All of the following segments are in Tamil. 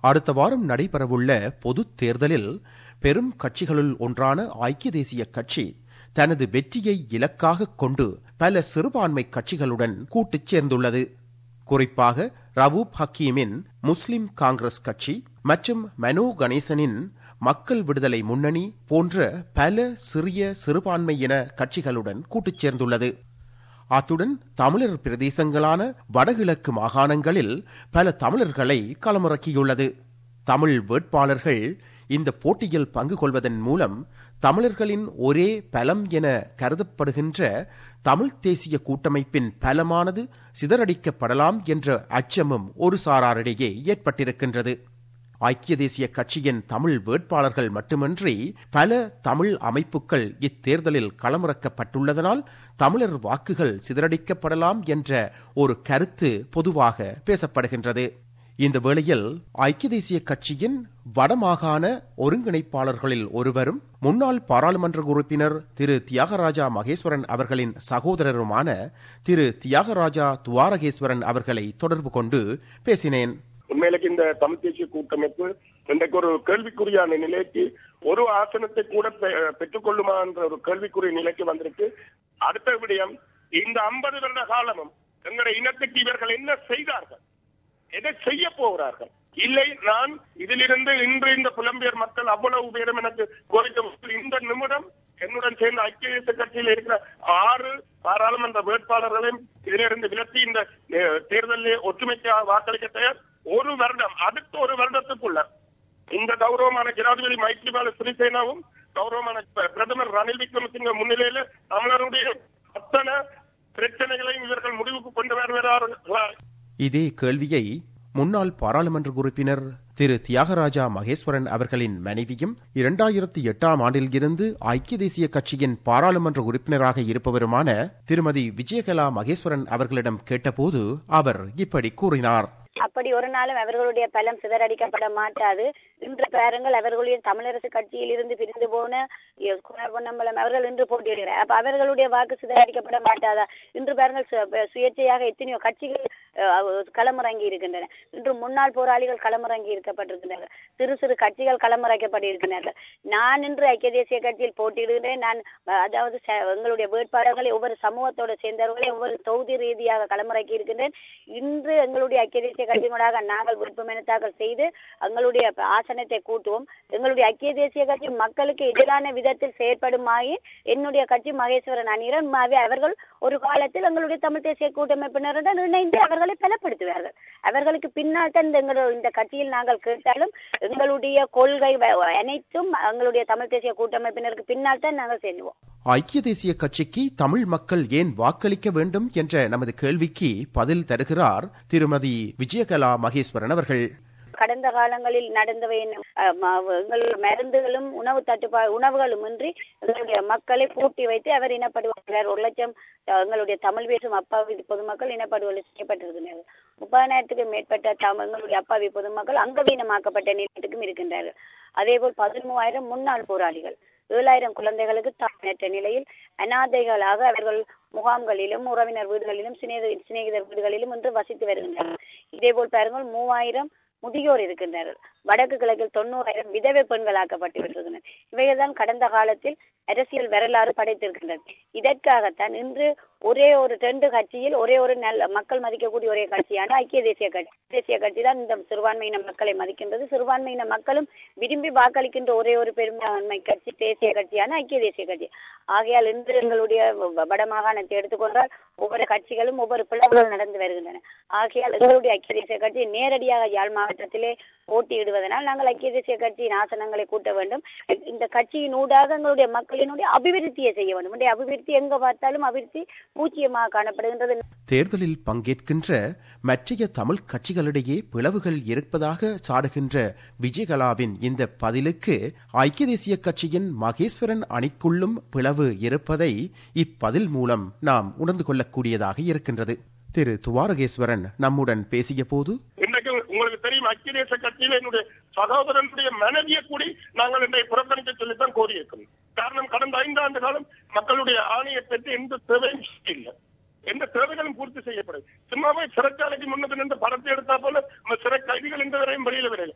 அடுத்த வாரம் நடைபெறவுள்ள பொதுத் தேர்தலில் பெரும் கட்சிகளுள் ஒன்றான ஐக்கிய தேசிய கட்சி தனது வெற்றியை இலக்காக கொண்டு பல சிறுபான்மை கட்சிகளுடன் கூட்டுச் சேர்ந்துள்ளது குறிப்பாக ரவூப் ஹக்கீமின் முஸ்லிம் காங்கிரஸ் கட்சி மற்றும் மனோ கணேசனின் மக்கள் விடுதலை முன்னணி போன்ற பல சிறிய சிறுபான்மையின கட்சிகளுடன் கூட்டுச் சேர்ந்துள்ளது அத்துடன் தமிழர் பிரதேசங்களான வடகிழக்கு மாகாணங்களில் பல தமிழர்களை களமிறக்கியுள்ளது தமிழ் வேட்பாளர்கள் இந்த போட்டியில் பங்கு கொள்வதன் மூலம் தமிழர்களின் ஒரே பலம் என கருதப்படுகின்ற தமிழ் தேசிய கூட்டமைப்பின் பலமானது சிதறடிக்கப்படலாம் என்ற அச்சமும் ஒரு சாராரிடையே ஏற்பட்டிருக்கின்றது ஐக்கிய தேசிய கட்சியின் தமிழ் வேட்பாளர்கள் மட்டுமின்றி பல தமிழ் அமைப்புகள் இத்தேர்தலில் களமிறக்கப்பட்டுள்ளதனால் தமிழர் வாக்குகள் சிதறடிக்கப்படலாம் என்ற ஒரு கருத்து பொதுவாக பேசப்படுகின்றது இந்த வேளையில் ஐக்கிய தேசிய கட்சியின் வடமாகாண ஒருங்கிணைப்பாளர்களில் ஒருவரும் முன்னாள் பாராளுமன்ற உறுப்பினர் திரு தியாகராஜா மகேஸ்வரன் அவர்களின் சகோதரருமான திரு தியாகராஜா துவாரகேஸ்வரன் அவர்களை தொடர்பு கொண்டு பேசினேன் உண்மையிலேக்கு இந்த தமிழ் தேசிய கூட்டமைப்பு இன்றைக்கு ஒரு கேள்விக்குறியான நிலைக்கு ஒரு ஆசனத்தை கூட பெற்றுக் கொள்ளுமா என்ற ஒரு கேள்விக்குரிய நிலைக்கு வந்திருக்கு அடுத்த விடயம் இந்த ஐம்பது வருட காலமும் எங்களுடைய இனத்துக்கு இவர்கள் என்ன செய்தார்கள் எதை செய்ய போகிறார்கள் இல்லை நான் இதிலிருந்து இன்று இந்த புலம்பெயர் மக்கள் அவ்வளவு பேரும் எனக்கு கோரிக்கை இந்த நிமிடம் என்னுடன் சேர்ந்த ஐக்கிய தேச கட்சியில் இருக்கிற ஆறு பாராளுமன்ற வேட்பாளர்களையும் இதிலிருந்து விலக்கி இந்த தேர்தலில் ஒற்றுமைக்கு வாக்களிக்க தயார் ஒரு வருடம் அடுத்த ஒரு வருடத்துக்குள்ள இந்த கௌரவமான ஜனாதிபதி மைத்ரிபால சிறிசேனாவும் கௌரவமான பிரதமர் ரணில் விக்ரமசிங்க முன்னிலையில தமிழருடைய அத்தனை பிரச்சனைகளையும் இவர்கள் முடிவுக்கு கொண்டு வருகிறார்கள் இதே கேள்வியை முன்னாள் பாராளுமன்ற உறுப்பினர் திரு தியாகராஜா மகேஸ்வரன் அவர்களின் மனைவியும் இரண்டாயிரத்தி எட்டாம் ஆண்டில் இருந்து ஐக்கிய தேசிய கட்சியின் பாராளுமன்ற உறுப்பினராக இருப்பவருமான திருமதி விஜயகலா மகேஸ்வரன் அவர்களிடம் கேட்டபோது அவர் இப்படி கூறினார் அப்படி ஒரு நாளும் அவர்களுடைய பலம் சிதறடிக்கப்பட மாட்டாது இன்று பாருங்கள் அவர்களுடைய தமிழரசு கட்சியில் இருந்து பிரிந்து போன பொன்னம்பலம் அவர்கள் இன்று போட்டியிடுகிறார் அப்ப அவர்களுடைய வாக்கு சிதறடிக்கப்பட மாட்டாதா இன்று பாருங்கள் சுயேட்சையாக எத்தனையோ கட்சிகள் களமிறங்கி இருக்கின்றன இன்று முன்னாள் போராளிகள் களமிறங்கி இருக்கப்பட்டிருக்கின்றனர் சிறு சிறு கட்சிகள் களமிறக்கப்பட்டிருக்கின்றனர் நான் இன்று ஐக்கிய தேசிய கட்சியில் போட்டியிடுகிறேன் நான் அதாவது எங்களுடைய வேட்பாளர்களை ஒவ்வொரு சமூகத்தோடு சேர்ந்தவர்களை ஒவ்வொரு தொகுதி ரீதியாக களமிறக்கி இருக்கின்றேன் இன்று எங்களுடைய ஐக்கிய தேசிய கட்சியினூடாக நாங்கள் விருப்பமனு தாக்கல் செய்து எங்களுடைய ஆசனத்தை கூட்டுவோம் எங்களுடைய ஐக்கிய தேசிய கட்சி மக்களுக்கு எதிரான விதத்தில் செயற்படுமாயின் என்னுடைய கட்சி மகேஸ்வரன் அணியரன் அவர்கள் ஒரு காலத்தில் எங்களுடைய தமிழ் தேசிய கூட்டமைப்பினருடன் இணைந்து அவர்களை பலப்படுத்துவார்கள் அவர்களுக்கு பின்னால் தான் இந்த கட்சியில் நாங்கள் கேட்டாலும் எங்களுடைய கொள்கை அனைத்தும் எங்களுடைய தமிழ் தேசிய கூட்டமைப்பினருக்கு பின்னால் தான் நாங்கள் செல்வோம் ஐக்கிய தேசிய கட்சிக்கு தமிழ் மக்கள் ஏன் வாக்களிக்க வேண்டும் என்ற நமது கேள்விக்கு பதில் தருகிறார் திருமதி விஜயகலா மகேஸ்வரன் அவர்கள் கடந்த காலங்களில் நடந்தவை எங்களுடைய மருந்துகளும் உணவு தட்டுப்பாடு உணவுகளும் இன்றி எங்களுடைய மக்களை பூட்டி வைத்து அவர் இனப்படுவார் ஒரு லட்சம் எங்களுடைய தமிழ் பேசும் அப்பாவி பொதுமக்கள் இனப்படுகொலை செய்யப்பட்டிருக்கிறார்கள் முப்பதாயிரத்துக்கும் மேற்பட்ட எங்களுடைய அப்பாவி பொதுமக்கள் அங்கவீனமாக்கப்பட்ட நிலையத்துக்கும் இருக்கின்றார்கள் அதே போல் பதிமூவாயிரம் முன்னாள் போராளிகள் ஏழாயிரம் குழந்தைகளுக்கு தாமற்ற நிலையில் அனாதைகளாக அவர்கள் முகாம்களிலும் உறவினர் வீடுகளிலும் சிநேகிதர் வீடுகளிலும் இன்று வசித்து வருகின்றனர் இதேபோல் பாருங்கள் மூவாயிரம் முதியோர் இருக்கின்றனர் வடக்கு கிழக்கில் தொண்ணூறாயிரம் விதவை பெண்களாக்கப்பட்டு விட்டிருக்கின்றனர் இவைகள்தான் கடந்த காலத்தில் அரசியல் வரலாறு படைத்திருக்கின்றன இதற்காகத்தான் இன்று ஒரே ஒரு ரெண்டு கட்சியில் ஒரே ஒரு நல்ல மக்கள் மதிக்கக்கூடிய ஒரே கட்சியான ஐக்கிய தேசிய கட்சி தேசிய கட்சி தான் இந்த சிறுபான்மையின மக்களை மதிக்கின்றது சிறுபான்மையின மக்களும் விரும்பி வாக்களிக்கின்ற ஒரே ஒரு பெரும்பான்மை கட்சி தேசிய கட்சியான ஐக்கிய தேசிய கட்சி ஆகையால் இன்று எங்களுடைய வடமாகாணத்தை எடுத்துக்கொண்டால் ஒவ்வொரு கட்சிகளும் ஒவ்வொரு பிளவுகள் நடந்து வருகின்றன ஆகையால் எங்களுடைய ஐக்கிய தேசிய கட்சி நேரடியாக யாழ் மாவட்டத்திலே போட்டியிடுவதனால் நாங்கள் ஐக்கிய தேசிய கட்சியின் ஆசனங்களை கூட்ட வேண்டும் இந்த கட்சியின் ஊடாக எங்களுடைய மக்களினுடைய அபிவிருத்தியை செய்ய வேண்டும் இந்த அபிவிருத்தி எங்க பார்த்தாலும் அபிவிருத்தி பூச்சியமாக காணப்படுகின்றது தேர்தலில் பங்கேற்கின்ற மற்றைய தமிழ் கட்சிகளிடையே பிளவுகள் இருப்பதாக சாடுகின்ற விஜயகலாவின் இந்த பதிலுக்கு ஐக்கிய தேசிய கட்சியின் மகேஸ்வரன் அணிக்குள்ளும் பிளவு இருப்பதை இப்பதில் மூலம் நாம் உணர்ந்து கொள்ளக்கூடியதாக இருக்கின்றது திரு துவாரகேஸ்வரன் நம்முடன் பேசிய போது இன்றைக்கு உங்களுக்கு தெரியும் ஐக்கிய தேச கட்சியில என்னுடைய சகோதரனுடைய மனைவியை கூடி நாங்கள் இன்றைய புறக்கணிக்க சொல்லித்தான் கோரியிருக்கிறோம் காரணம் கடந்த ஐந்தாண்டு காலம் மக்களுடைய ஆணையை பெற்று எந்த தேவையும் இல்லை எந்த தேவைகளும் பூர்த்தி செய்யப்படும் சும்மாவே சிறைச்சாலைக்கு முன்னது நின்று படத்தை எடுத்தா போல சிறை கைதிகள் இந்த வரையும் வெளியில வரையில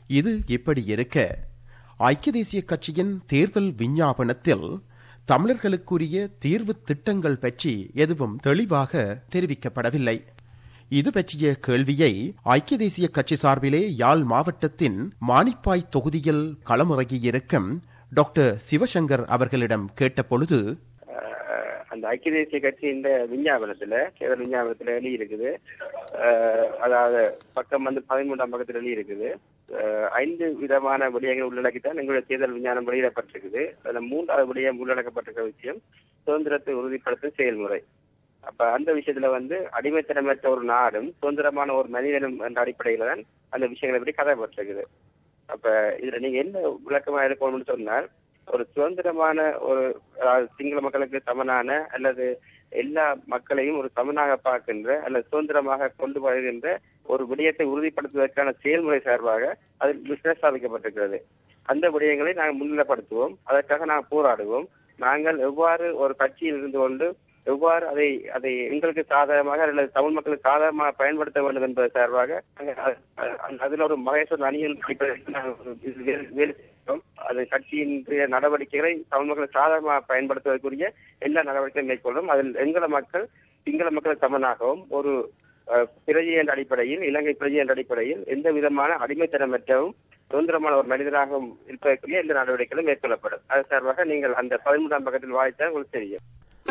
இது இப்படி இருக்க ஐக்கிய தேசிய கட்சியின் தேர்தல் விஞ்ஞாபனத்தில் தமிழர்களுக்குரிய தீர்வு திட்டங்கள் பற்றி எதுவும் தெளிவாக தெரிவிக்கப்படவில்லை இது பற்றிய கேள்வியை ஐக்கிய தேசிய கட்சி சார்பிலே யாழ் மாவட்டத்தின் மானிப்பாய் தொகுதியில் களமிறங்கியிருக்கும் டாக்டர் சிவசங்கர் அவர்களிடம் கேட்டபொழுது அஹ் அந்த ஐக்கிய தேசிய கட்சி இந்த விஞ்ஞாபனத்துல தேர்தல் விஞ்ஞாபனத்துல எழுதி இருக்குது அஹ் அதாவது பக்கம் வந்து பதிமூன்றாம் பக்கத்துல எழுதி இருக்குது அஹ் ஐந்து விதமான விடயங்கள் உள்ளடக்கித்தான் எங்களுடைய தேர்தல் விஞ்ஞானம் வெளியிடப்பட்டிருக்குது அதுல மூன்றாவது விடயம் உள்ளடக்கப்பட்டிருக்கிற விஷயம் சுதந்திரத்தை உறுதிப்படுத்தும் செயல்முறை அப்ப அந்த விஷயத்துல வந்து அடிமைத்தனமற்ற ஒரு நாடும் சுதந்திரமான ஒரு மனிதனும் என்ற அடிப்படையில தான் அந்த விஷயங்களை பற்றி கதைப்பட்டிருக்குது அப்ப இதுல நீங்க என்ன விளக்கமா இருக்கணும்னு சொன்னால் ஒரு சுதந்திரமான ஒரு அதாவது சிங்கள மக்களுக்கு சமனான அல்லது எல்லா மக்களையும் ஒரு சமனாக பார்க்கின்ற அல்லது சுதந்திரமாக கொண்டு வருகின்ற ஒரு விடயத்தை உறுதிப்படுத்துவதற்கான செயல்முறை சார்பாக அதில் பிரஸ்தாபிக்கப்பட்டிருக்கிறது அந்த விடயங்களை நாங்கள் முன்னிலைப்படுத்துவோம் அதற்காக நாங்கள் போராடுவோம் நாங்கள் எவ்வாறு ஒரு கட்சியில் இருந்து கொண்டு எவ்வாறு அதை அதை எங்களுக்கு சாதகமாக அல்லது தமிழ் மக்களுக்கு சாதகமாக பயன்படுத்த வேண்டும் என்பது சார்பாக நாங்கள் அ- அ- அதில் ஒரு மகேஸ்வரன் அணியில் அடிப்படையில் நாங்கள் ஒரு இது வேலை வேலை செய்கிறோம் அது கட்சியின் நடவடிக்கைகளை தமிழ் மக்களுக்கு சாதகமாக பயன்படுத்துவதற்குரிய எல்லா நடவடிக்கையும் மேற்கொள்ளும் அதில் எங்கள மக்கள் சிங்கள மக்களுக்கு சமனாகவும் ஒரு அஹ், பிரஜை என்ற அடிப்படையில் இலங்கை பிரஜை என்ற அடிப்படையில் எந்த விதமான அடிமைத்தனமற்றவும் சுதந்திரமான ஒரு மனிதனாகவும் இருப்பதற்குரிய எந்த நடவடிக்கைகளும் மேற்கொள்ளப்படும் அது சார்பாக நீங்கள் அந்த பதிமூன்றாம் பக்கத்தில் வாய்த்தால் உங்களுக்கு தெரியும்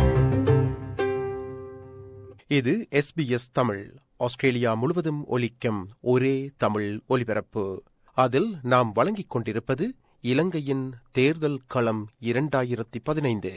இது எஸ்பிஎஸ் தமிழ் ஆஸ்திரேலியா முழுவதும் ஒலிக்கும் ஒரே தமிழ் ஒலிபரப்பு அதில் நாம் வழங்கிக் கொண்டிருப்பது இலங்கையின் தேர்தல் களம் இரண்டாயிரத்தி பதினைந்து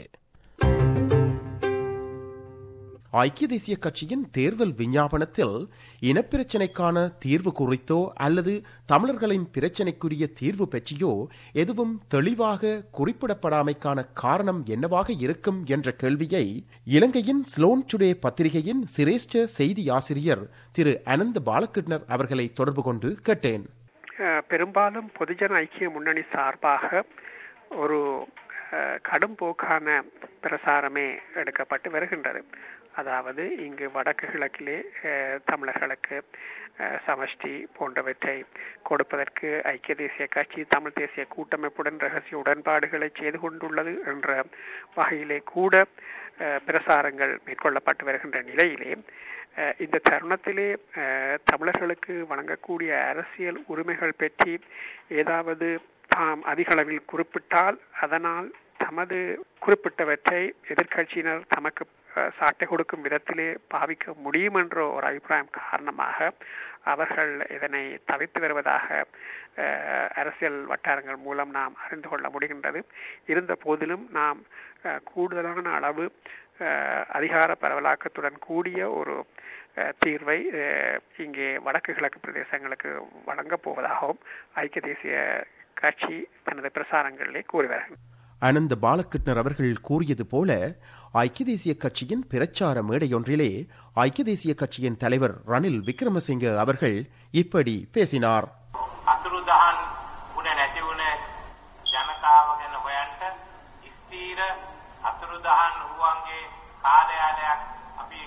ஐக்கிய தேசிய கட்சியின் தேர்தல் விஞ்ஞாபனத்தில் இனப்பிரச்சினைக்கான தீர்வு குறித்தோ அல்லது தமிழர்களின் பிரச்சினைக்குரிய தீர்வு பற்றியோ எதுவும் தெளிவாக குறிப்பிடப்படாமைக்கான காரணம் என்னவாக இருக்கும் என்ற கேள்வியை இலங்கையின் ஸ்லோன் டுடே பத்திரிகையின் சிரேஷ்ட செய்தி ஆசிரியர் திரு அனந்த பாலகிருஷ்ணர் அவர்களை தொடர்பு கொண்டு கேட்டேன் அஹ் பெரும்பாலும் பொதுஜன ஐக்கிய முன்னணி சார்பாக ஒரு அஹ், கடும்போக்கான பிரசாரமே எடுக்கப்பட்டு வருகின்றது அதாவது இங்கு வடக்கு கிழக்கிலே அஹ், தமிழர்களுக்கு அஹ், சமஷ்டி போன்றவற்றை கொடுப்பதற்கு ஐக்கிய தேசிய கட்சி தமிழ் தேசிய கூட்டமைப்புடன் ரகசிய உடன்பாடுகளை செய்து கொண்டுள்ளது என்ற வகையிலே கூட அஹ், பிரசாரங்கள் மேற்கொள்ளப்பட்டு வருகின்ற நிலையிலே அஹ், இந்த தருணத்திலே அஹ், தமிழர்களுக்கு வழங்கக்கூடிய அரசியல் உரிமைகள் பற்றி ஏதாவது தாம் அதிக அளவில் குறிப்பிட்டால் அதனால் தமது குறிப்பிட்டவற்றை எதிர்க்கட்சியினர் தமக்கு அஹ், சாட்டை கொடுக்கும் விதத்திலே பாவிக்க முடியும் என்ற ஒரு அபிப்பிராயம் காரணமாக அவர்கள் இதனை தவிர்த்து வருவதாக அஹ், அரசியல் வட்டாரங்கள் மூலம் நாம் அறிந்து கொள்ள முடிகின்றது இருந்த போதிலும் நாம் அஹ், கூடுதலான அளவு அஹ், அதிகார பரவலாக்கத்துடன் கூடிய ஒரு அஹ், தீர்வை அஹ், இங்கே வடக்கு கிழக்கு பிரதேசங்களுக்கு வழங்கப் போவதாகவும் ஐக்கிய தேசிய கட்சி தனது பிரசாரங்களிலே கூறி வருகின்றது அனந்த பாலகிருஷ்ணர் அவர்கள் கூறியது போல ஐக்கிய தேசிய கட்சியின் பிரச்சார மேடையொன்றிலே ஐக்கிய தேசிய கட்சியின் தலைவர் ரணில் விக்ரமசிங்க அவர்கள் இப்படி பேசினார் අතුරුදහන් වුණ නැති වුණ ජනතාව ගැන හොයන්ට ස්තීර අතුරුදහන් වූවන්ගේ කාර්යාලයක් අපි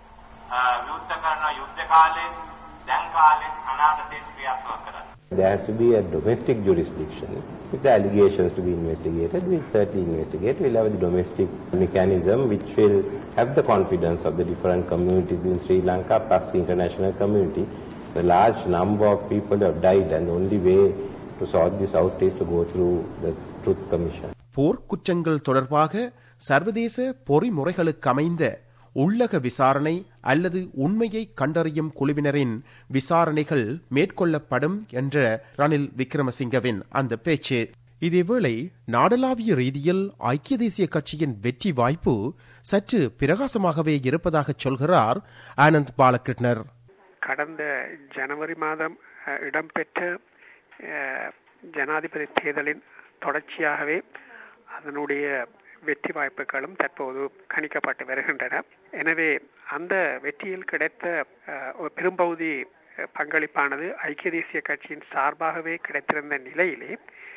අ, විවෘත කරන යුද්ධ කාලේ දැන් කාලේ අනාගතයේ ක්‍රියාත්මක කරන්න. There has to be a domestic jurisdiction with the allegations to be investigated. We'll certainly investigate. We'll have the domestic mechanism which will have the confidence of the different communities in Sri Lanka plus the international community. A large number of people have died and the only way to sort this out is to go through the Truth Commission. போர்க்குற்றங்கள் தொடர்பாக சர்வதேச பொறிமுறைகளுக்கு அமைந்த உள்ளக விசாரணை அல்லது உண்மையை கண்டறியும் குழுவினரின் விசாரணைகள் மேற்கொள்ளப்படும் என்ற ரணில் விக்ரமசிங்கவின் அந்த பேச்சு இதேவேளை நாடளாவிய ரீதியில் ஐக்கிய தேசிய கட்சியின் வெற்றி வாய்ப்பு சற்று பிரகாசமாகவே இருப்பதாக சொல்கிறார் ஆனந்த் பாலகிருஷ்ணர் கடந்த ஜனவரி மாதம் அஹ், இடம்பெற்ற அஹ், ஜனாதிபதி தேர்தலின் தொடர்ச்சியாகவே அதனுடைய வெற்றி வாய்ப்புகளும் தற்போது கணிக்கப்பட்டு வருகின்றன எனவே அந்த வெற்றியில் கிடைத்த அஹ், ஒரு பெரும்பகுதி அஹ், பங்களிப்பானது ஐக்கிய தேசிய கட்சியின் சார்பாகவே கிடைத்திருந்த நிலையிலே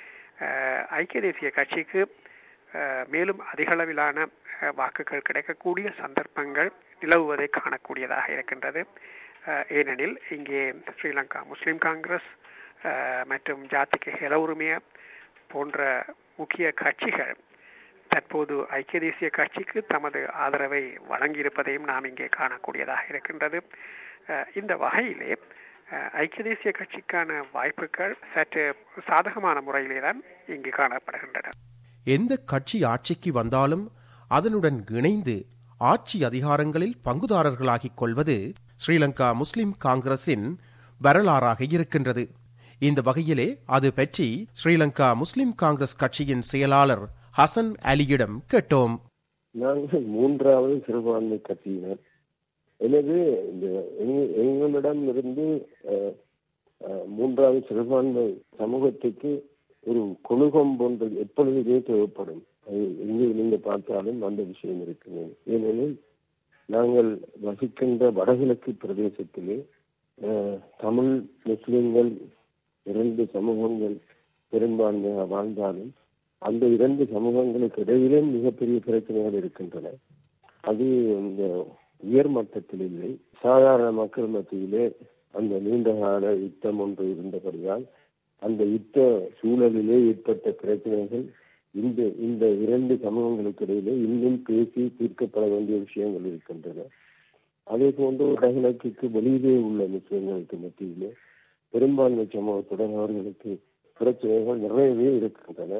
அஹ், ஐக்கிய தேசிய கட்சிக்கு அஹ், மேலும் அதிகளவிலான அஹ், வாக்குகள் கிடைக்கக்கூடிய சந்தர்ப்பங்கள் நிலவுவதை காணக்கூடியதாக இருக்கின்றது அஹ், ஏனெனில் இங்கே ஸ்ரீலங்கா முஸ்லிம் காங்கிரஸ் அஹ், மற்றும் ஜாத்திக ஹெல உரிமைய போன்ற முக்கிய கட்சிகள் தற்போது ஐக்கிய தேசிய கட்சிக்கு தமது ஆதரவை வழங்கியிருப்பதையும் நாம் இங்கே காணக்கூடியதாக இருக்கின்றது அஹ், இந்த வகையிலே அஹ், ஐக்கிய தேசிய கட்சிக்கான வாய்ப்புகள் சற்று சாதகமான முறையிலே தான் இங்கு காணப்படுகின்றன எந்த கட்சி ஆட்சிக்கு வந்தாலும் அதனுடன் இணைந்து ஆட்சி அதிகாரங்களில் பங்குதாரர்களாகிக் கொள்வது ஸ்ரீலங்கா முஸ்லிம் காங்கிரசின் வரலாறாக இருக்கின்றது இந்த வகையிலே அது பற்றி ஸ்ரீலங்கா முஸ்லிம் காங்கிரஸ் கட்சியின் செயலாளர் ஹசன் அலியிடம் கேட்டோம் நாங்கள் மூன்றாவது சிறுபான்மை கட்சியினர் எனவே இந்த எங்க- எங்களிடம் இருந்து அஹ், அஹ், மூன்றாவது சிறுபான்மை சமூகத்துக்கு ஒரு கொழுகம் போன்ற எப்பொழுதுமே தேவைப்படும் அது எங்கே நீங்க பார்த்தாலும் அந்த விஷயம் இருக்கிறது ஏனெனில் நாங்கள் வசிக்கின்ற வடகிழக்கு பிரதேசத்திலே அஹ், தமிழ் முஸ்லிம்கள் இரண்டு சமூகங்கள் பெரும்பான்மையாக வாழ்ந்தாலும் அந்த இரண்டு சமூகங்களுக்கு இடையிலே மிகப்பெரிய பிரச்சனைகள் இருக்கின்றன அது இந்த உயர் மட்டத்தில் இல்லை சாதாரண மக்கள் மத்தியிலே அந்த நீண்ட கால யுத்தம் ஒன்று இருந்தபடியால் அந்த யுத்த சூழலிலே ஏற்பட்ட பிரச்சனைகள் இந்த இந்த இரண்டு சமூகங்களுக்கு இடையிலே இன்னும் பேசி தீர்க்கப்பட வேண்டிய விஷயங்கள் இருக்கின்றன அதே போன்று வடகிழக்குக்கு வெளியிலே உள்ள முஸ்லிம்களுக்கு மத்தியிலே பெரும்பான்மை சமூகத்துடன் அவர்களுக்கு பிரச்சனைகள் நிறையவே இருக்கின்றன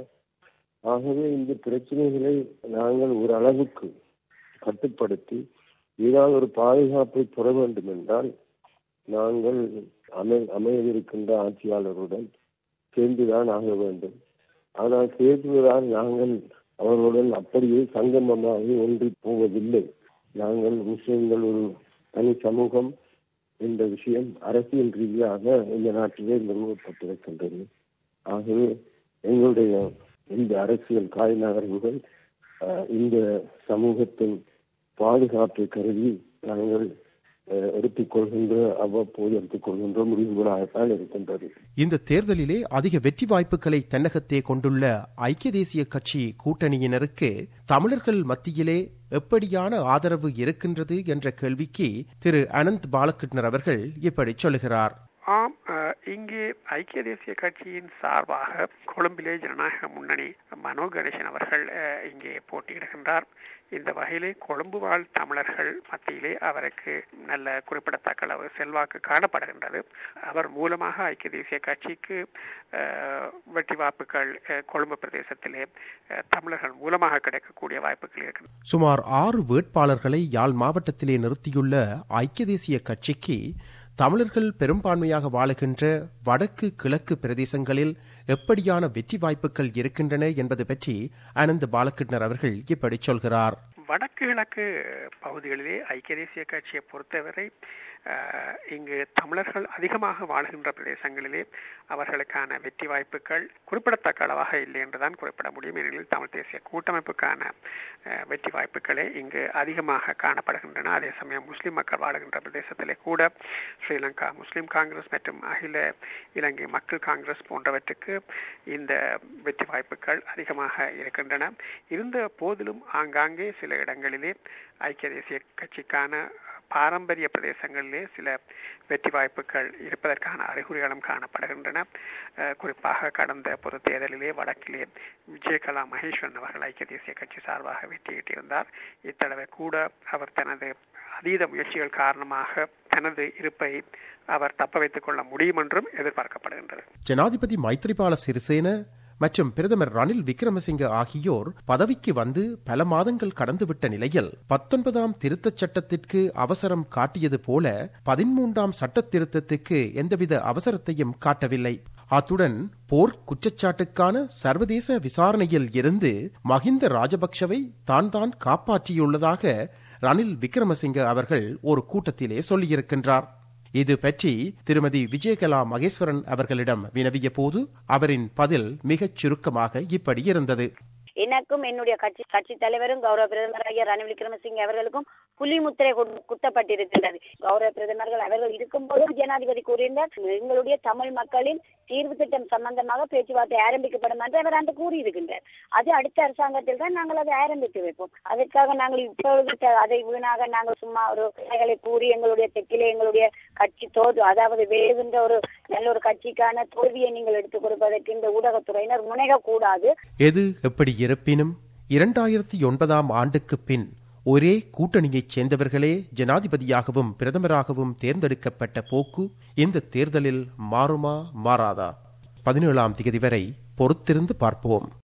ஆகவே இந்த பிரச்சனைகளை நாங்கள் ஒரு அளவுக்கு கட்டுப்படுத்தி ஏதாவது ஒரு பாதுகாப்பை பெற வேண்டும் என்றால் நாங்கள் அமை அமையவிருக்கின்ற ஆட்சியாளருடன் சேர்ந்துதான் ஆக வேண்டும் ஆனால் சேர்ந்துதான் நாங்கள் அவர்களுடன் அப்படியே சங்கமமாக ஒன்றி போவதில்லை நாங்கள் முஸ்லிம்கள் ஒரு தனி சமூகம் என்ற விஷயம் அரசியல் ரீதியாக இந்த நாட்டிலே நிறுவப்பட்டிருக்கின்றது ஆகவே எங்களுடைய இந்த அரசியல் காய் நகர்வுகள் அஹ், இந்த சமூகத்தின் பாதுகாப்பை கருதி நாங்கள் அஹ், எடுத்துக்கொள்கின்ற அவ்வப்போது எடுத்துக்கொள்கின்ற முடிவுகளாகத்தான் இருக்கின்றது இந்த தேர்தலிலே அதிக வெற்றி வாய்ப்புகளை தன்னகத்தே கொண்டுள்ள ஐக்கிய தேசிய கட்சி கூட்டணியினருக்கு தமிழர்கள் மத்தியிலே எப்படியான ஆதரவு இருக்கின்றது என்ற கேள்விக்கு திரு அனந்த் பாலகிருஷ்ணர் அவர்கள் இப்படி சொல்லுகிறார் ஆம் அஹ், இங்கே ஐக்கிய தேசிய கட்சியின் சார்பாக கொழும்பிலே ஜனநாயக முன்னணி மனோ கணேசன் அவர்கள் அஹ், இங்கே போட்டியிடுகின்றார் இந்த வகையிலே கொழும்பு வாழ் தமிழர்கள் மத்தியிலே அவருக்கு நல்ல குறிப்பிடத்தக்க அளவு செல்வாக்கு காணப்படுகின்றது அவர் மூலமாக ஐக்கிய தேசிய கட்சிக்கு அஹ், வெற்றி வாய்ப்புகள் அஹ், கொழும்பு பிரதேசத்திலே அஹ், தமிழர்கள் மூலமாக கிடைக்கக்கூடிய வாய்ப்புகள் இருக்கின்றன சுமார் ஆறு வேட்பாளர்களை யாழ் மாவட்டத்திலே நிறுத்தியுள்ள ஐக்கிய தேசிய கட்சிக்கு தமிழர்கள் பெரும்பான்மையாக வாழுகின்ற வடக்கு கிழக்கு பிரதேசங்களில் எப்படியான வெற்றி வாய்ப்புகள் இருக்கின்றன என்பது பற்றி அனந்த் பாலகிருஷ்ணர் அவர்கள் இப்படி சொல்கிறார் வடக்கு கிழக்கு பகுதிகளிலே ஐக்கிய தேசிய கட்சியை பொறுத்தவரை அஹ், இங்கு தமிழர்கள் அதிகமாக வாழ்கின்ற பிரதேசங்களிலே அவர்களுக்கான வெற்றி வாய்ப்புகள் குறிப்பிடத்தக்க அளவாக இல்லை என்றுதான் குறிப்பிட முடியும் ஏனெனில் தமிழ் தேசிய கூட்டமைப்புக்கான அஹ், வெற்றி வாய்ப்புகளே இங்கு அதிகமாக காணப்படுகின்றன அதே சமயம் முஸ்லிம் மக்கள் வாழுகின்ற பிரதேசத்திலே கூட ஸ்ரீலங்கா முஸ்லிம் காங்கிரஸ் மற்றும் அகில இலங்கை மக்கள் காங்கிரஸ் போன்றவற்றுக்கு இந்த வெற்றி வாய்ப்புகள் அதிகமாக இருக்கின்றன இருந்த போதிலும் ஆங்காங்கே சில இடங்களிலே ஐக்கிய தேசிய கட்சிக்கான பாரம்பரிய பிரதேசங்களிலே சில வெற்றி வாய்ப்புகள் இருப்பதற்கான அறிகுறிகளும் காணப்படுகின்றன அஹ், குறிப்பாக கடந்த பொது தேர்தலிலே வடக்கிலே விஜயகலா மகேஸ்வரன் அவர்கள் ஐக்கிய தேசிய கட்சி சார்பாக வெற்றியிட்டிருந்தார் இத்தடவை கூட அவர் தனது அதீத முயற்சிகள் காரணமாக தனது இருப்பை அவர் தப்ப வைத்துக் கொள்ள முடியும் என்றும் எதிர்பார்க்கப்படுகின்றது ஜனாதிபதி மைத்ரிபால சிறிசேன மற்றும் பிரதமர் ரணில் விக்ரமசிங்க ஆகியோர் பதவிக்கு வந்து பல மாதங்கள் கடந்துவிட்ட நிலையில் பத்தொன்பதாம் திருத்தச் சட்டத்திற்கு அவசரம் காட்டியது போல பதிமூன்றாம் சட்ட திருத்தத்துக்கு எந்தவித அவசரத்தையும் காட்டவில்லை அத்துடன் போர் குற்றச்சாட்டுக்கான சர்வதேச விசாரணையில் இருந்து மஹிந்த ராஜபக்ஷவை தான் தான் காப்பாற்றியுள்ளதாக ரணில் விக்ரமசிங்க அவர்கள் ஒரு கூட்டத்திலே சொல்லியிருக்கின்றார் இது பற்றி திருமதி விஜயகலா மகேஸ்வரன் அவர்களிடம் வினவிய போது அவரின் பதில் மிகச் சுருக்கமாக இப்படி இருந்தது எனக்கும் என்னுடைய கட்சி கட்சி தலைவரும் கௌரவ பிரதமர் ஐயா ரணில் விக்ரமசிங்க அவர்களுக்கும் புலி முத்திரை கு- குத்தப்பட்டிருக்கின்றது கௌரவ பிரதமர்கள் அவர்கள் இருக்கும்போது ஜனாதிபதி கூறியிருந்தார் எங்களுடைய தமிழ் மக்களின் தீர்வு திட்டம் சம்பந்தமாக பேச்சுவார்த்தை ஆரம்பிக்கப்படும் என்று அவர் அன்று கூறியிருக்கின்றார் அது அடுத்த அரசாங்கத்தில் தான் நாங்கள் அதை ஆரம்பித்து வைப்போம் அதற்காக நாங்கள் இப்பொழுது த- அதை வீணாக நாங்கள் சும்மா ஒரு கதைகளை கூறி எங்களுடைய தெற்கிலே எங்களுடைய கட்சி தோது அதாவது வேறுகின்ற ஒரு நல்ல ஒரு கட்சிக்கான தோல்வியை நீங்கள் எடுத்துக் கொடுப்பதற்கு இந்த ஊடகத்துறையினர் முனைக கூடாது எது எப்படி இருப்பினும் இரண்டாயிரத்தி ஒன்பதாம் ஆண்டுக்கு பின் ஒரே கூட்டணியைச் சேர்ந்தவர்களே ஜனாதிபதியாகவும் பிரதமராகவும் தேர்ந்தெடுக்கப்பட்ட போக்கு இந்த தேர்தலில் மாறுமா மாறாதா பதினேழாம் திகதி வரை பொறுத்திருந்து பார்ப்போம்